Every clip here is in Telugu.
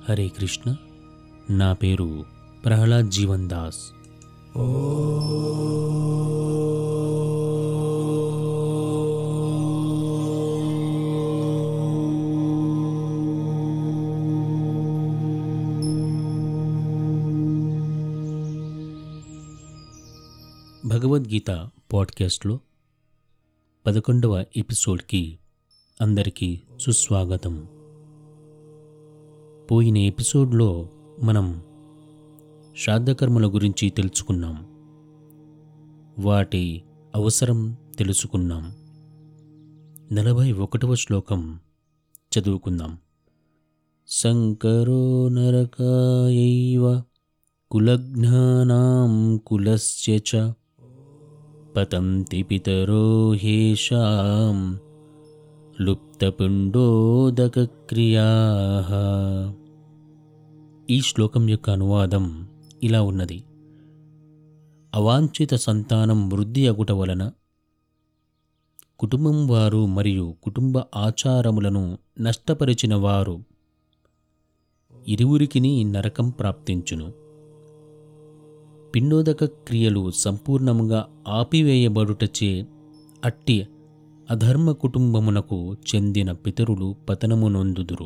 హరే కృష్ణ నా పేరు ప్రహ్లాద్ జీవన్ దాస్ భగవద్గీత పాడ్కాస్ట్లో పదకొండవ ఎపిసోడ్కి అందరికీ సుస్వాగతం పోయిన ఎపిసోడ్లో మనం శ్రాద్ధకర్మల గురించి తెలుసుకున్నాం వాటి అవసరం తెలుసుకున్నాం నలభై ఒకటవ శ్లోకం చదువుకుందాం శంకరో నరకాయైవ కులఘ్నానాం కులస్య చ పతంతి పితరో హేషాం లుప్తపిండోదకక్రియా ఈ శ్లోకం యొక్క అనువాదం ఇలా ఉన్నది అవాంఛిత సంతానం వృద్ధి అగుట వలన కుటుంబం వారు మరియు కుటుంబ ఆచారములను నష్టపరిచిన వారు ఇరువురికిని నరకం ప్రాప్తించును పిండోదక క్రియలు సంపూర్ణముగా ఆపివేయబడుటచే అట్టి అధర్మ కుటుంబమునకు చెందిన పితరులు పతనము నొందుదురు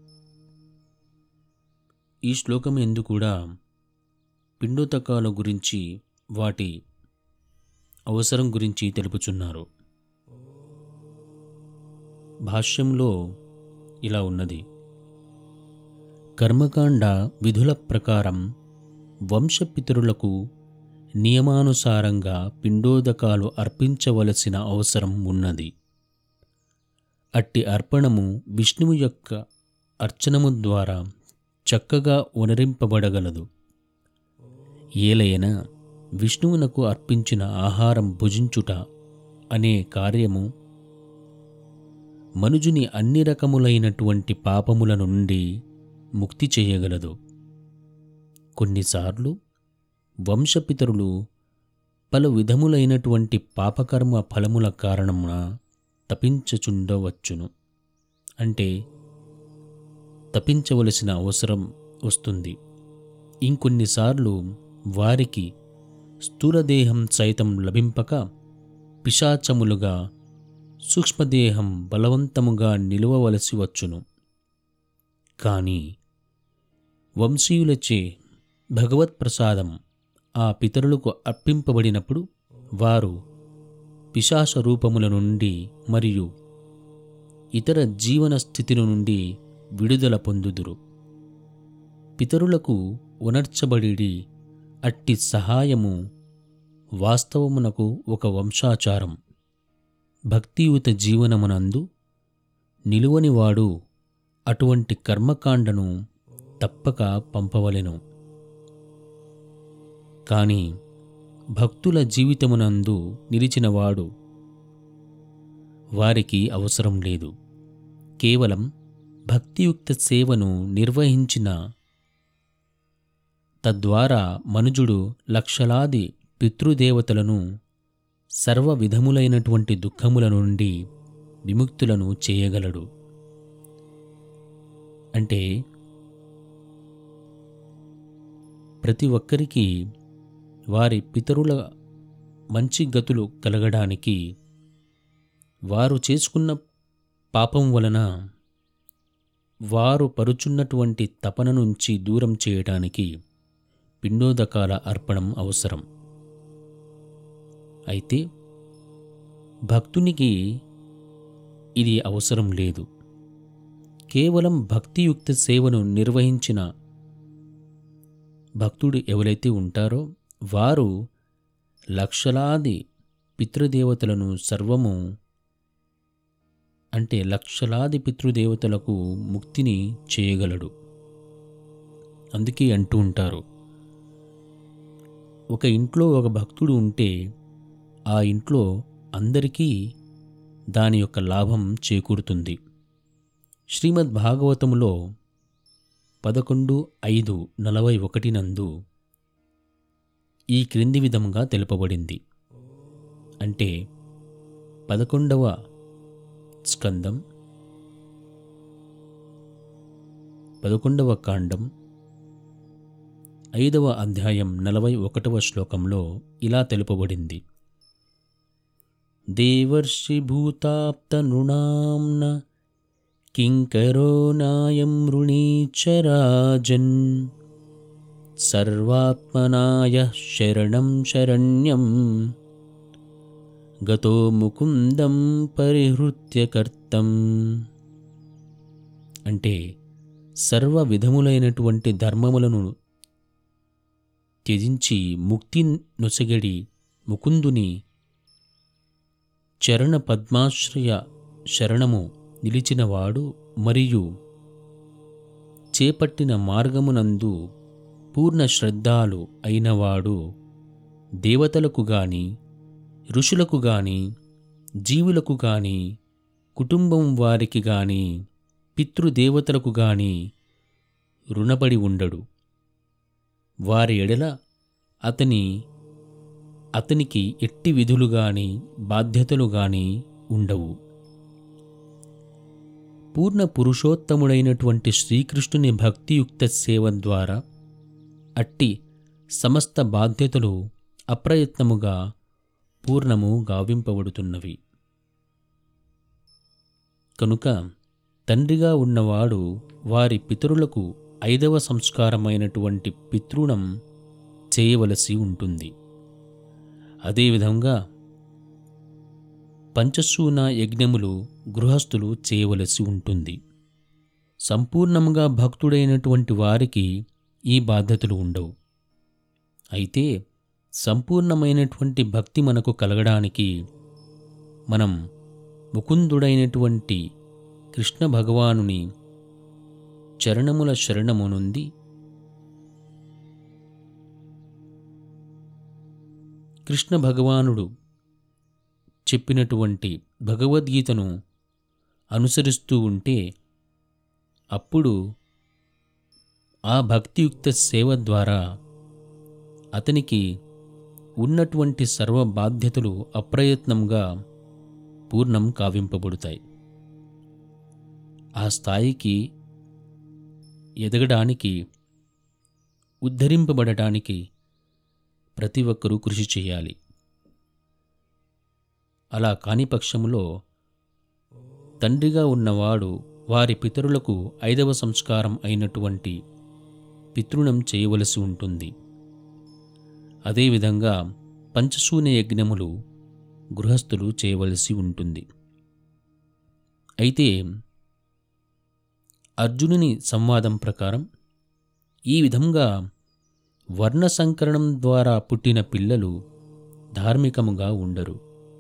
ఈ శ్లోకం ఎందు కూడా పిండోదకాల గురించి వాటి అవసరం గురించి తెలుపుచున్నారు భాష్యంలో ఇలా ఉన్నది కర్మకాండ విధుల ప్రకారం వంశపితరులకు నియమానుసారంగా పిండోదకాలు అర్పించవలసిన అవసరం ఉన్నది అట్టి అర్పణము విష్ణువు యొక్క అర్చనము ద్వారా చక్కగా ఉనరింపబడగలదు ఏలయన విష్ణువునకు అర్పించిన ఆహారం భుజించుట అనే కార్యము మనుజుని అన్ని రకములైనటువంటి పాపముల నుండి ముక్తి చేయగలదు కొన్నిసార్లు వంశపితరులు పలు విధములైనటువంటి పాపకర్మ ఫలముల కారణమున తపించచుండవచ్చును అంటే తపించవలసిన అవసరం వస్తుంది ఇంకొన్నిసార్లు వారికి స్థూలదేహం సైతం లభింపక పిశాచములుగా సూక్ష్మదేహం బలవంతముగా నిలువవలసి వచ్చును కానీ వంశీయులచే భగవత్ ప్రసాదం ఆ పితరులకు అర్పింపబడినప్పుడు వారు పిశాచ రూపముల నుండి మరియు ఇతర జీవన స్థితిల నుండి విడుదల పొందుదురు పితరులకు ఉనర్చబడి అట్టి సహాయము వాస్తవమునకు ఒక వంశాచారం భక్తియుత జీవనమునందు నిలువనివాడు అటువంటి కర్మకాండను తప్పక పంపవలెను కాని భక్తుల జీవితమునందు నిలిచినవాడు వారికి అవసరం లేదు కేవలం భక్తియుక్త సేవను నిర్వహించిన తద్వారా మనుజుడు లక్షలాది పితృదేవతలను సర్వ విధములైనటువంటి దుఃఖముల నుండి విముక్తులను చేయగలడు అంటే ప్రతి ఒక్కరికి వారి పితరుల మంచి గతులు కలగడానికి వారు చేసుకున్న పాపం వలన వారు పరుచున్నటువంటి తపన నుంచి దూరం చేయడానికి పిండోదకాల అర్పణం అవసరం అయితే భక్తునికి ఇది అవసరం లేదు కేవలం భక్తియుక్త సేవను నిర్వహించిన భక్తుడు ఎవరైతే ఉంటారో వారు లక్షలాది పితృదేవతలను సర్వము అంటే లక్షలాది పితృదేవతలకు ముక్తిని చేయగలడు అందుకే అంటూ ఉంటారు ఒక ఇంట్లో ఒక భక్తుడు ఉంటే ఆ ఇంట్లో అందరికీ దాని యొక్క లాభం చేకూరుతుంది శ్రీమద్ భాగవతములో పదకొండు ఐదు నలభై ఒకటి నందు ఈ క్రింది విధముగా తెలుపబడింది అంటే పదకొండవ స్కందం పదకొండవ కాండం ఐదవ అధ్యాయం నలభై ఒకటవ శ్లోకంలో ఇలా తెలుపబడింది దేవర్షి భూతాప్త నృణాంన కింకరో నాయం రుణీచరాజన్ సర్వాత్మనాయ శరణం శరణ్యం గతో ముకుందం పరిహృత్య కర్తం అంటే సర్వ విధములైనటువంటి ధర్మములను త్యజించి ముక్తి నొసగడి ముకుందుని చరణ పద్మాశ్రయ శరణము నిలిచినవాడు మరియు చేపట్టిన మార్గమునందు పూర్ణ శ్రద్ధాలు అయినవాడు దేవతలకు గాని ఋషులకు గాని జీవులకు గాని కుటుంబం వారికి గాని పితృదేవతలకు గాని రుణపడి ఉండడు వారి ఎడల అతని అతనికి ఎట్టి విధులు గాని బాధ్యతలు గాని ఉండవు పూర్ణ పురుషోత్తముడైనటువంటి శ్రీకృష్ణుని భక్తియుక్త సేవ ద్వారా అట్టి సమస్త బాధ్యతలు అప్రయత్నముగా పూర్ణము గావింపబడుతున్నవి కనుక తండ్రిగా ఉన్నవాడు వారి పితరులకు ఐదవ సంస్కారమైనటువంటి పితృణం చేయవలసి ఉంటుంది అదేవిధంగా పంచసూన యజ్ఞములు గృహస్థులు చేయవలసి ఉంటుంది సంపూర్ణంగా భక్తుడైనటువంటి వారికి ఈ బాధ్యతలు ఉండవు అయితే సంపూర్ణమైనటువంటి భక్తి మనకు కలగడానికి మనం ముకుందుడైనటువంటి కృష్ణ భగవానుని చరణముల శరణము నుండి కృష్ణ భగవానుడు చెప్పినటువంటి భగవద్గీతను అనుసరిస్తూ ఉంటే అప్పుడు ఆ భక్తియుక్త సేవ ద్వారా అతనికి ఉన్నటువంటి సర్వ బాధ్యతలు అప్రయత్నంగా పూర్ణం కావింపబడుతాయి ఆ స్థాయికి ఎదగడానికి ఉద్ధరింపబడటానికి ప్రతి ఒక్కరూ కృషి చేయాలి అలా కాని పక్షములో తండ్రిగా ఉన్నవాడు వారి పితరులకు ఐదవ సంస్కారం అయినటువంటి పితృణం చేయవలసి ఉంటుంది అదేవిధంగా పంచశూన్య యజ్ఞములు గృహస్థులు చేయవలసి ఉంటుంది అయితే అర్జునుని సంవాదం ప్రకారం ఈ విధంగా వర్ణ సంకరణం ద్వారా పుట్టిన పిల్లలు ధార్మికముగా ఉండరు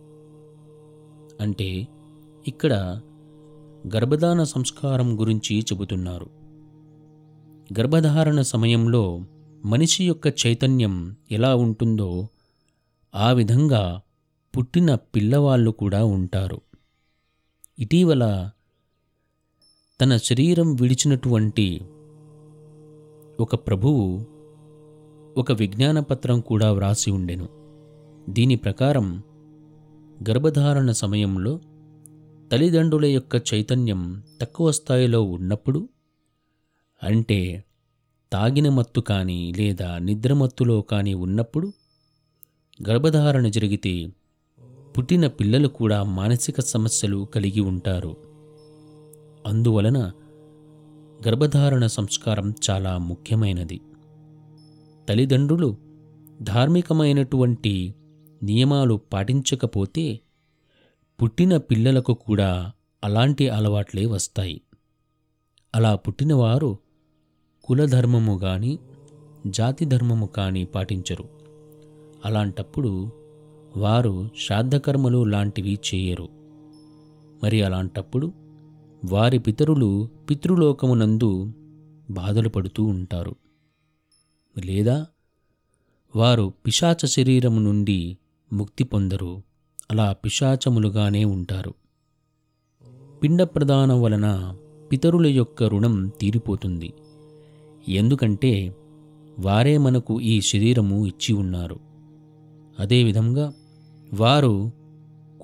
అంటే ఇక్కడ గర్భధాన సంస్కారం గురించి చెబుతున్నారు గర్భధారణ సమయంలో మనిషి యొక్క చైతన్యం ఎలా ఉంటుందో ఆ విధంగా పుట్టిన పిల్లవాళ్ళు కూడా ఉంటారు ఇటీవల తన శరీరం విడిచినటువంటి ఒక ప్రభువు ఒక విజ్ఞాన పత్రం కూడా వ్రాసి ఉండెను దీని ప్రకారం గర్భధారణ సమయంలో తల్లిదండ్రుల యొక్క చైతన్యం తక్కువ స్థాయిలో ఉన్నప్పుడు అంటే తాగిన మత్తు కానీ లేదా నిద్రమత్తులో కానీ ఉన్నప్పుడు గర్భధారణ జరిగితే పుట్టిన పిల్లలు కూడా మానసిక సమస్యలు కలిగి ఉంటారు అందువలన గర్భధారణ సంస్కారం చాలా ముఖ్యమైనది తల్లిదండ్రులు ధార్మికమైనటువంటి నియమాలు పాటించకపోతే పుట్టిన పిల్లలకు కూడా అలాంటి అలవాట్లే వస్తాయి అలా పుట్టినవారు కులధర్మము కానీ జాతి ధర్మము కానీ పాటించరు అలాంటప్పుడు వారు శ్రాద్ధకర్మలు లాంటివి చేయరు మరి అలాంటప్పుడు వారి పితరులు పితృలోకమునందు బాధలు పడుతూ ఉంటారు లేదా వారు పిశాచ శరీరం నుండి ముక్తి పొందరు అలా పిశాచములుగానే ఉంటారు పిండ ప్రదానం వలన పితరుల యొక్క రుణం తీరిపోతుంది ఎందుకంటే వారే మనకు ఈ శరీరము ఇచ్చి ఉన్నారు అదేవిధంగా వారు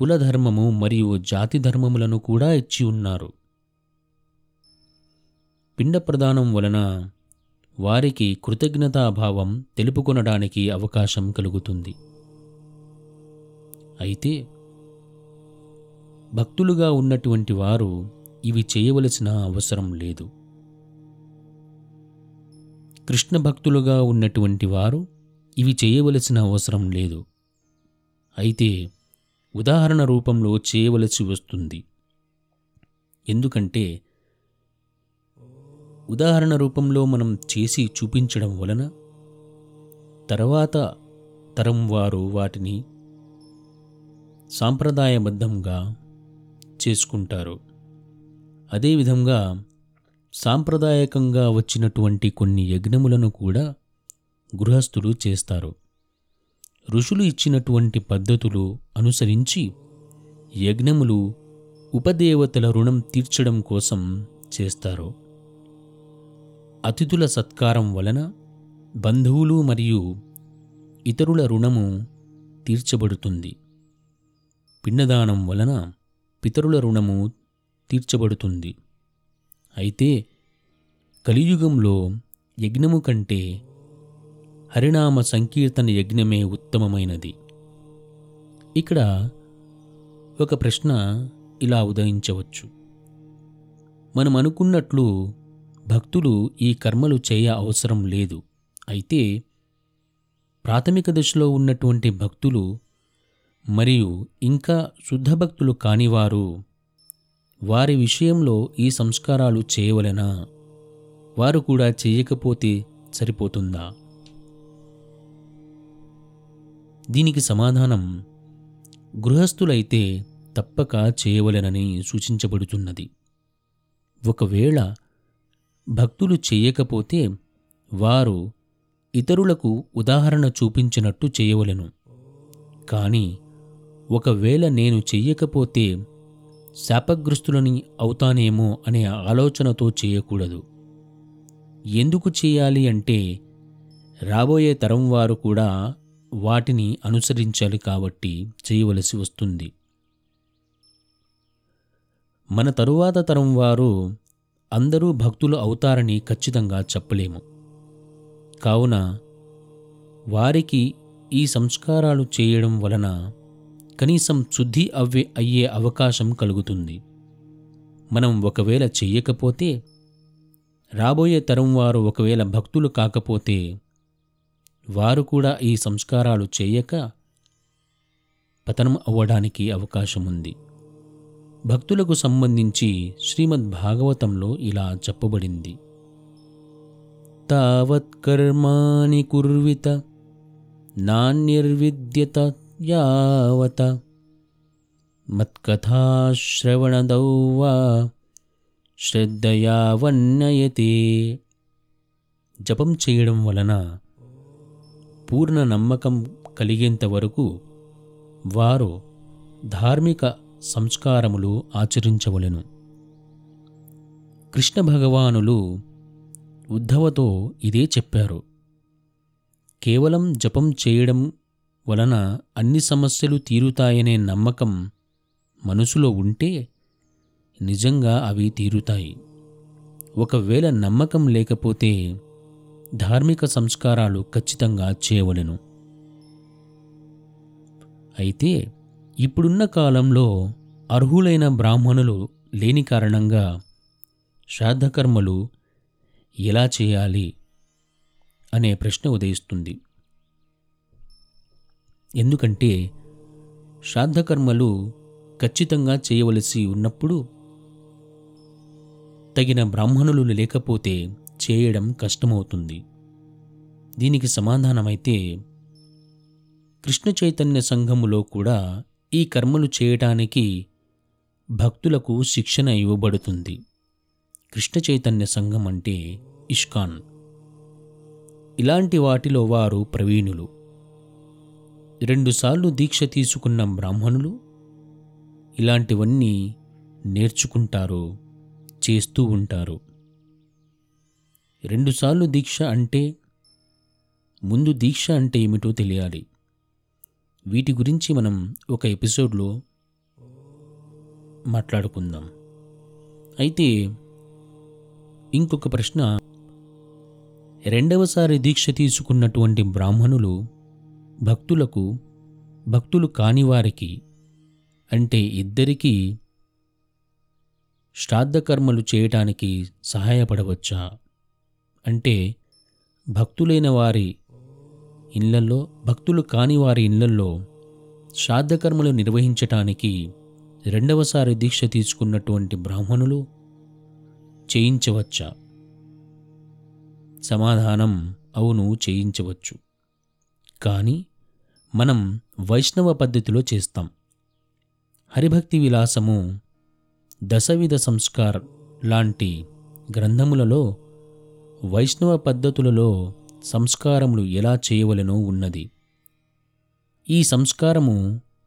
కులధర్మము మరియు జాతి ధర్మములను కూడా ఇచ్చి ఉన్నారు పిండ ప్రదానం వలన వారికి కృతజ్ఞతాభావం తెలుపుకొనడానికి అవకాశం కలుగుతుంది అయితే భక్తులుగా ఉన్నటువంటి వారు ఇవి చేయవలసిన అవసరం లేదు కృష్ణ భక్తులుగా ఉన్నటువంటి వారు ఇవి చేయవలసిన అవసరం లేదు అయితే ఉదాహరణ రూపంలో చేయవలసి వస్తుంది ఎందుకంటే ఉదాహరణ రూపంలో మనం చేసి చూపించడం వలన తర్వాత తరం వారు వాటిని సాంప్రదాయబద్ధంగా చేసుకుంటారు అదేవిధంగా సాంప్రదాయకంగా వచ్చినటువంటి కొన్ని యజ్ఞములను కూడా గృహస్థులు చేస్తారు ఋషులు ఇచ్చినటువంటి పద్ధతులు అనుసరించి యజ్ఞములు ఉపదేవతల రుణం తీర్చడం కోసం చేస్తారు అతిథుల సత్కారం వలన బంధువులు మరియు ఇతరుల రుణము తీర్చబడుతుంది పిండదానం వలన పితరుల రుణము తీర్చబడుతుంది అయితే కలియుగంలో యజ్ఞము కంటే హరినామ సంకీర్తన యజ్ఞమే ఉత్తమమైనది ఇక్కడ ఒక ప్రశ్న ఇలా ఉదయించవచ్చు మనం అనుకున్నట్లు భక్తులు ఈ కర్మలు చేయ అవసరం లేదు అయితే ప్రాథమిక దశలో ఉన్నటువంటి భక్తులు మరియు ఇంకా శుద్ధ భక్తులు కానివారు వారి విషయంలో ఈ సంస్కారాలు చేయవలెనా వారు కూడా చేయకపోతే సరిపోతుందా దీనికి సమాధానం గృహస్థులైతే తప్పక చేయవలెనని సూచించబడుతున్నది ఒకవేళ భక్తులు చేయకపోతే వారు ఇతరులకు ఉదాహరణ చూపించినట్టు చేయవలెను కానీ ఒకవేళ నేను చెయ్యకపోతే శాపగ్రస్తులని అవుతానేమో అనే ఆలోచనతో చేయకూడదు ఎందుకు చేయాలి అంటే రాబోయే తరం వారు కూడా వాటిని అనుసరించాలి కాబట్టి చేయవలసి వస్తుంది మన తరువాత తరం వారు అందరూ భక్తులు అవుతారని ఖచ్చితంగా చెప్పలేము కావున వారికి ఈ సంస్కారాలు చేయడం వలన కనీసం శుద్ధి అవ్వే అయ్యే అవకాశం కలుగుతుంది మనం ఒకవేళ చెయ్యకపోతే రాబోయే తరం వారు ఒకవేళ భక్తులు కాకపోతే వారు కూడా ఈ సంస్కారాలు చేయక పతనం అవ్వడానికి అవకాశం ఉంది భక్తులకు సంబంధించి శ్రీమద్ భాగవతంలో ఇలా చెప్పబడింది తావత్ కర్మాణి కుర్విత నాణ్యర్విద్యత యావత మత్కథాశ్రవణదౌ వా శ్రద్ధయా వన్నయతే జపం చేయడం వలన పూర్ణ నమ్మకం కలిగేంత వరకు వారు ధార్మిక సంస్కారములు ఆచరించవలెను కృష్ణ భగవానులు ఉద్ధవతో ఇదే చెప్పారు కేవలం జపం చేయడం వలన అన్ని సమస్యలు తీరుతాయనే నమ్మకం మనసులో ఉంటే నిజంగా అవి తీరుతాయి ఒకవేళ నమ్మకం లేకపోతే ధార్మిక సంస్కారాలు ఖచ్చితంగా చేయవలెను అయితే ఇప్పుడున్న కాలంలో అర్హులైన బ్రాహ్మణులు లేని కారణంగా శ్రాద్ధకర్మలు ఎలా చేయాలి అనే ప్రశ్న ఉదయిస్తుంది ఎందుకంటే శ్రాద్ధకర్మలు ఖచ్చితంగా చేయవలసి ఉన్నప్పుడు తగిన బ్రాహ్మణులు లేకపోతే చేయడం కష్టమవుతుంది దీనికి సమాధానమైతే కృష్ణ చైతన్య సంఘములో కూడా ఈ కర్మలు చేయటానికి భక్తులకు శిక్షణ ఇవ్వబడుతుంది కృష్ణ చైతన్య సంఘం అంటే ఇష్కాన్ ఇలాంటి వాటిలో వారు ప్రవీణులు రెండుసార్లు దీక్ష తీసుకున్న బ్రాహ్మణులు ఇలాంటివన్నీ నేర్చుకుంటారు చేస్తూ ఉంటారు రెండుసార్లు దీక్ష అంటే ముందు దీక్ష అంటే ఏమిటో తెలియాలి వీటి గురించి మనం ఒక ఎపిసోడ్లో మాట్లాడుకుందాం అయితే ఇంకొక ప్రశ్న రెండవసారి దీక్ష తీసుకున్నటువంటి బ్రాహ్మణులు భక్తులకు భక్తులు కాని వారికి అంటే ఇద్దరికీ శ్రాద్ధకర్మలు చేయటానికి సహాయపడవచ్చా అంటే భక్తులైన వారి ఇళ్లల్లో భక్తులు కాని వారి ఇళ్లల్లో శ్రాద్ధకర్మలు నిర్వహించటానికి రెండవసారి దీక్ష తీసుకున్నటువంటి బ్రాహ్మణులు చేయించవచ్చా సమాధానం అవును చేయించవచ్చు కానీ మనం వైష్ణవ పద్ధతిలో చేస్తాం హరిభక్తి విలాసము దశవిధ సంస్కార్ లాంటి గ్రంథములలో వైష్ణవ పద్ధతులలో సంస్కారములు ఎలా చేయవలెనో ఉన్నది ఈ సంస్కారము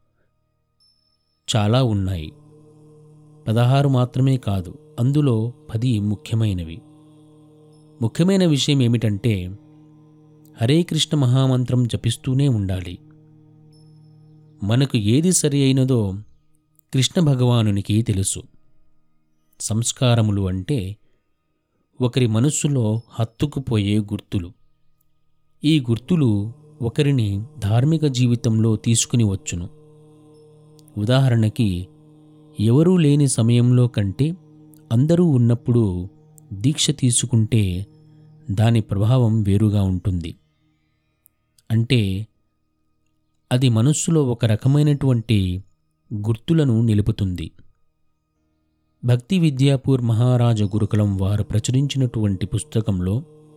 చాలా ఉన్నాయి పదహారు మాత్రమే కాదు అందులో పది ముఖ్యమైనవి ముఖ్యమైన విషయం ఏమిటంటే హరే కృష్ణ మహామంత్రం జపిస్తూనే ఉండాలి మనకు ఏది సరి అయినదో కృష్ణ భగవానునికి తెలుసు సంస్కారములు అంటే ఒకరి మనస్సులో హత్తుకుపోయే గుర్తులు ఈ గుర్తులు ఒకరిని ధార్మిక జీవితంలో తీసుకుని వచ్చును ఉదాహరణకి ఎవరూ లేని సమయంలో కంటే అందరూ ఉన్నప్పుడు దీక్ష తీసుకుంటే దాని ప్రభావం వేరుగా ఉంటుంది అంటే అది మనస్సులో ఒక రకమైనటువంటి గుర్తులను నిలుపుతుంది భక్తి విద్యాపూర్ మహారాజ గురుకులం వారు ప్రచురించినటువంటి పుస్తకంలో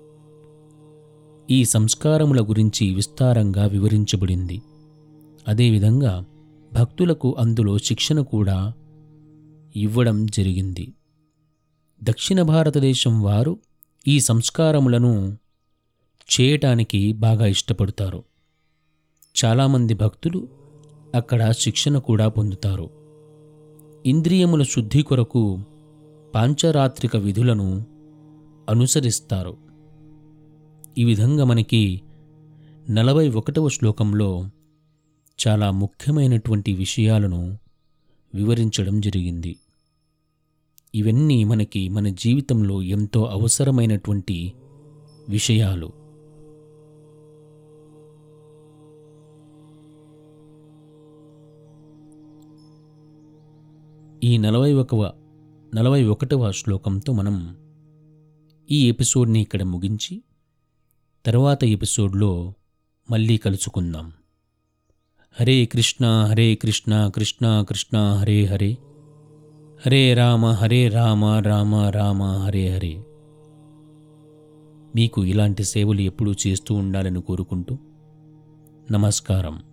ఈ సంస్కారముల గురించి విస్తారంగా వివరించబడింది అదేవిధంగా భక్తులకు అందులో శిక్షణ కూడా ఇవ్వడం జరిగింది దక్షిణ భారతదేశం వారు ఈ సంస్కారములను చేయటానికి బాగా ఇష్టపడతారు చాలామంది భక్తులు అక్కడ శిక్షణ కూడా పొందుతారు ఇంద్రియముల శుద్ధి కొరకు పాంచరాత్రిక విధులను అనుసరిస్తారు ఈ విధంగా మనకి నలభై ఒకటవ శ్లోకంలో చాలా ముఖ్యమైనటువంటి విషయాలను వివరించడం జరిగింది ఇవన్నీ మనకి మన జీవితంలో ఎంతో అవసరమైనటువంటి విషయాలు ఈ నలభై ఒకవ నలభై ఒకటవ శ్లోకంతో మనం ఈ ఎపిసోడ్ని ఇక్కడ ముగించి తర్వాత ఎపిసోడ్లో మళ్ళీ కలుసుకుందాం హరే కృష్ణ హరే కృష్ణ కృష్ణ కృష్ణ హరే హరే హరే రామ హరే రామ రామ రామ హరే హరే మీకు ఇలాంటి సేవలు ఎప్పుడూ చేస్తూ ఉండాలని కోరుకుంటూ నమస్కారం